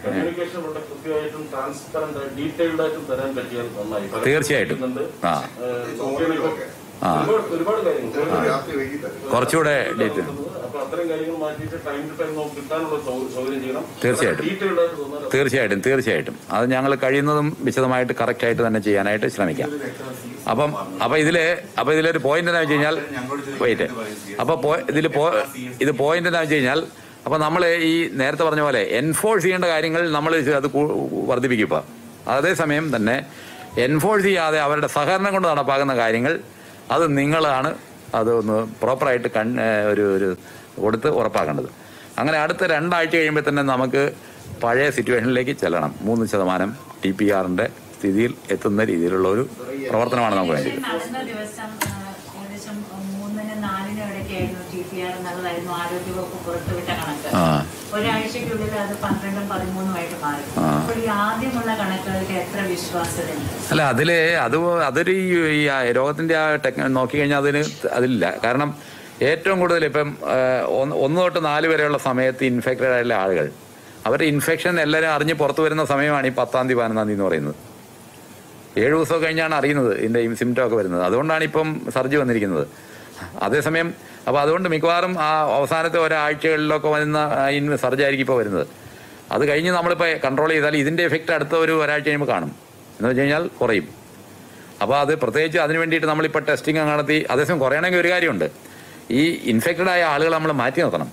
Communication വളരെ കൃത്യമായിട്ടും transparent detailed ആയിട്ടും തരാൻ പറ്റിയാൽ നന്നായി പലരും തീർച്ചയായിട്ടും. ചോദിക്കുന്നുണ്ട്. ആ. ഏഹ്, കുട്ടികളിപ്പോ ആ. ഒരുപാട് ഒരുപാട് കാര്യങ്ങൾ രാത്രി വൈകിട്ട് കുറച്ചുകൂടെ ഡീറ്റെയിൽ അപ്പൊ അത്തരം കാര്യങ്ങൾ മാറ്റിയിട്ട് ടൈം ടു ടൈം നമുക്ക് കിട്ടാനുള്ള സൗ- സൗകര്യം ചെയ്യണം തീർച്ചയായിട്ടും. ഡീറ്റെയിൽഡ് ആയിട്ട് തോന്നാൻ തീർച്ചയായിട്ടും തീർച്ചയായിട്ടും അത് ഞങ്ങൾ കഴിയുന്നതും വിശദമായിട്ട് കറക്റ്റായിട്ട് തന്നെ ചെയ്യാനായിട്ട് ശ്രമിക്കാം അപ്പം അപ്പം ഇതില് അപ്പം ഇതിലൊരു പോയിന്റ് എന്താ വെച്ച് കഴിഞ്ഞാൽ വെയിറ്റ് അപ്പോൾ ഇതിൽ ഇത് പോയിന്റ് എന്താ വെച്ച് കഴിഞ്ഞാൽ അപ്പം നമ്മൾ ഈ നേരത്തെ പറഞ്ഞ പോലെ എൻഫോഴ്സ് ചെയ്യേണ്ട കാര്യങ്ങൾ നമ്മൾ അത് കൂ- വർദ്ധിപ്പിക്കും ഇപ്പം അതേസമയം തന്നെ എൻഫോഴ്സ് ചെയ്യാതെ അവരുടെ സഹകരണം കൊണ്ട് നടപ്പാക്കുന്ന കാര്യങ്ങൾ അത് നിങ്ങളാണ് അത് ഒന്ന് പ്രോപ്പറായിട്ട് കൺ ഏഹ് ഒരു ഒരു കൊടുത്ത് ഉറപ്പാക്കേണ്ടത് അങ്ങനെ അടുത്ത രണ്ടാഴ്ച കഴിയുമ്പോൾ തന്നെ നമുക്ക് പഴയ സിറ്റുവേഷനിലേക്ക് ചെല്ലണം മൂന്ന് ശതമാനം ടി പി ആറിന്റെ സ്ഥിതിയിൽ എത്തുന്ന രീതിയിലുള്ള ഒരു പ്രവർത്തനമാണ് നമുക്ക് വേണ്ടത് ഇലക്ഷൻ നടന്ന ദിവസം ആ, ഏകദേശം മൂന്നിന് നാലിനും ഇടയ്ക്കായിരുന്നു ടി പി ആർ എന്നുള്ളതായിരുന്നു ആരോഗ്യവകുപ്പ് പുറത്തുവിട്ട കണക്ക് ആ ഒരാഴ്ചക്കുള്ളിൽ അത് പന്ത്രണ്ടും പതിമൂന്നുമായിട്ട് മാറി ആ. അപ്പോൾ ഈ ആദ്യമുള്ള കണക്കുകൾക്ക് എത്ര വിശ്വാസ്യതയുണ്ട് അല്ല അതില് അത് അതൊരു ഈ- ഈ ആ രോഗത്തിന്റെ ആ ടെക്ന നോക്കിക്കഴിഞ്ഞാൽ അതിന് അതിലില്ല കാരണം ഏറ്റവും കൂടുതൽ ഇപ്പം ആ, ഒന്ന് ഒന്ന് തൊട്ട് നാല് വരെയുള്ള സമയത്ത് ഇൻഫെക്റ്റഡ് ആയിട്ടുള്ള ആളുകൾ അവരുടെ ഇൻഫെക്ഷൻ എല്ലാവരും അറിഞ്ഞ് പുറത്തു വരുന്ന സമയമാണ് ഈ പത്താം തീയതി പതിനൊന്നാം തീയതി എന്ന് പറയുന്നത് ഏഴ് ദിവസം കഴിഞ്ഞാണ് അറിയുന്നത് ഇതിന്റെ ഈ സിംറ്റം ഒക്കെ വരുന്നത് അതുകൊണ്ടാണ് ഇപ്പം സർജി വന്നിരിക്കുന്നത് അതേസമയം അപ്പോൾ അതുകൊണ്ട് മിക്കവാറും ആ അവസാനത്തെ ഒരാഴ്ചകളിലൊക്കെ വരുന്ന സർജി ആയിരിക്കും ഇപ്പോൾ വരുന്നത് അത് കഴിഞ്ഞ് നമ്മളിപ്പോൾ കൺട്രോൾ ചെയ്താൽ ഇതിന്റെ എഫക്റ്റ് അടുത്ത ഒരു ഒരാഴ്ച കഴിയുമ്പോൾ കാണും എന്ന് വെച്ച് കഴിഞ്ഞാൽ കുറയും അപ്പോൾ അത് പ്രത്യേകിച്ച് അതിന് വേണ്ടിയിട്ട് നമ്മളിപ്പോൾ ടെസ്റ്റിംഗ് നടത്തി അതേസമയം കുറയണമെങ്കിൽ ഒരു കാര്യമുണ്ട് ഈ ഇൻഫെക്റ്റഡ് ആയ ആളുകൾ നമ്മൾ മാറ്റി നിർത്തണം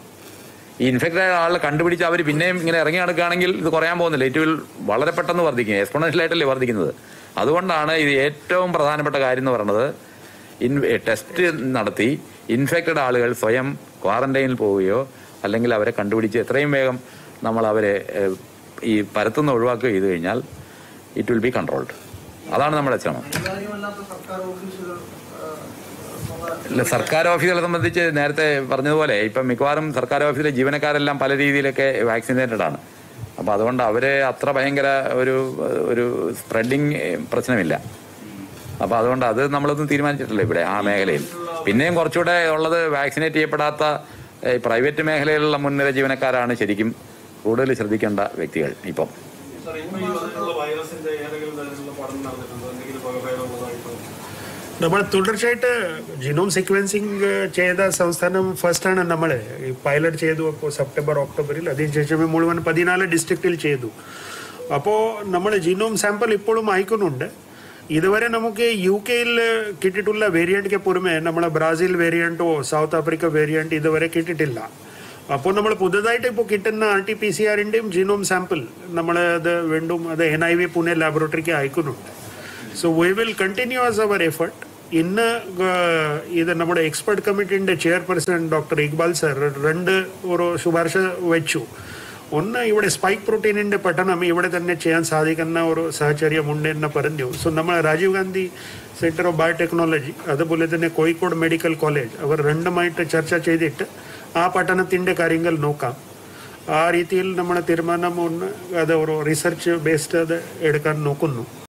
ഈ ഇൻഫെക്റ്റഡ് ആയ ആളെ കണ്ടുപിടിച്ച് അവർ പിന്നെയും ഇങ്ങനെ ഇറങ്ങി നടക്കുകയാണെങ്കിൽ ഇത് കുറയാൻ പോകുന്നില്ല ഇറ്റ് വിൽ വളരെ പെട്ടെന്ന് വർദ്ധിക്കും എക്സ്പോണൻഷ്യലായിട്ടല്ലേ വർദ്ധിക്കുന്നത് അതുകൊണ്ടാണ് ഇത് ഏറ്റവും പ്രധാനപ്പെട്ട കാര്യം എന്ന് പറയുന്നത് ഇൻ ടെസ്റ്റ് നടത്തി ഇൻഫെക്റ്റഡ് ആളുകൾ സ്വയം ക്വാറന്റൈനിൽ പോവുകയോ അല്ലെങ്കിൽ അവരെ കണ്ടുപിടിച്ച് എത്രയും വേഗം നമ്മൾ അവരെ ഏഹ്, ഈ പരത്തുന്ന ഒഴിവാക്കുക ചെയ്തു കഴിഞ്ഞാൽ ഇറ്റ് വിൽ ബി കൺട്രോൾഡ് അതാണ് നമ്മുടെ ശ്രമം അനിവാര്യമല്ലാത്ത സർക്കാർ ഓഫീസുകൾ ആ, സ്വകാര്യ- ഇല്ല, സർക്കാർ ഓഫീസുകളെ സംബന്ധിച്ച് നേരത്തെ പറഞ്ഞതുപോലെ ഇപ്പം മിക്കവാറും സർക്കാർ ഓഫീസിലെ ജീവനക്കാരെല്ലാം പല രീതിയിലൊക്കെ വാക്സിനേറ്റഡ് ആണ് അപ്പൊ അതുകൊണ്ട് അവര് അത്ര ഭയങ്കര ഒരു ഒരു സ്പ്രെഡിങ് പ്രശ്നമില്ല അപ്പൊ അതുകൊണ്ട് അത് നമ്മളൊന്നും തീരുമാനിച്ചിട്ടില്ല ഇവിടെ ആ മേഖലയിൽ പിന്നെയും കുറച്ചുകൂടെ ഉള്ളത് വാക്സിനേറ്റ് ചെയ്യപ്പെടാത്ത ഏഹ്, പ്രൈവറ്റ് മേഖലയിലുള്ള മുൻനിര ജീവനക്കാരാണ് ശരിക്കും കൂടുതൽ ശ്രദ്ധിക്കേണ്ട വ്യക്തികൾ ഇപ്പം സാർ ഇപ്പൊ ഈ വന്നിട്ടുള്ള വൈറസിന്റെ ഏതെങ്കിലും തരത്തിലുള്ള പഠനം നടന്നിട്ടുണ്ടോ എന്തെങ്കിലും വകഭേദമുള്ളതായിട്ടോ നമ്മൾ തുടർച്ചയായിട്ട് ജിനോം സീക്വൻസിങ് ചെയ്ത സംസ്ഥാനം ഫസ്റ്റ് ആണ് നമ്മൾ ഈ പൈലറ്റ് ചെയ്തു അപ്പോൾ സെപ്റ്റംബർ ഒക്ടോബറിൽ അതിനുശേഷം മുഴുവൻ പതിനാല് ഡിസ്ട്രിക്റ്റിൽ ചെയ്തു അപ്പോൾ നമ്മൾ ജിനോം സാമ്പിൾ ഇപ്പോഴും അയക്കുന്നുണ്ട് ഇതുവരെ നമുക്ക് യു കെയിൽ കിട്ടിയിട്ടുള്ള വേരിയൻറ്റിക്ക് പുറമെ നമ്മളെ ബ്രാസീൽ വേരിയൻറ്റോ സൗത്ത് ആഫ്രിക്ക വേരിയൻറ്റ് ഇതുവരെ കിട്ടിയിട്ടില്ല അപ്പോൾ നമ്മൾ പുതുതായിട്ട് ഇപ്പോൾ കിട്ടുന്ന ആർ ടി പി സി ആറിൻ്റെയും ജീനോം സാമ്പിൾ നമ്മൾ അത് വീണ്ടും അത് എൻ ഐ വി പുനെ ലാബറട്ടറിക്ക് അയക്കുന്നുണ്ട് so we will continue as our effort ഇന്ന് ഗ- ഇത് നമ്മുടെ എക്സ്പെർട്ട് കമ്മിറ്റിന്റെ ചെയർപേഴ്സൺ ഡോക്ടർ ഇക്ബാൽ സർ രണ്ട് ഒരു ശുപാർശ വെച്ചു ഒന്ന് ഇവിടെ സ്പൈക്ക് പ്രോട്ടീനിന്റെ പഠനം ഇവിടെ തന്നെ ചെയ്യാൻ സാധിക്കുന്ന ഒരു സാഹചര്യമുണ്ട് എന്ന് പറഞ്ഞു സോ നമ്മൾ Rajiv Gandhi centre of biotechnology അതുപോലെ തന്നെ കോഴിക്കോട് മെഡിക്കൽ കോളേജ് അവർ രണ്ടുമായിട്ട് ചർച്ച ചെയ്തിട്ട് ആ പഠനത്തിന്റെ കാര്യങ്ങൾ നോക്കാം ആ രീതിയിൽ നമ്മുടെ തീരുമാനം ഒന്ന് അത് ഒരു റിസർച്ച് ബേസ്ഡ് അത് എടുക്കാൻ നോക്കുന്നു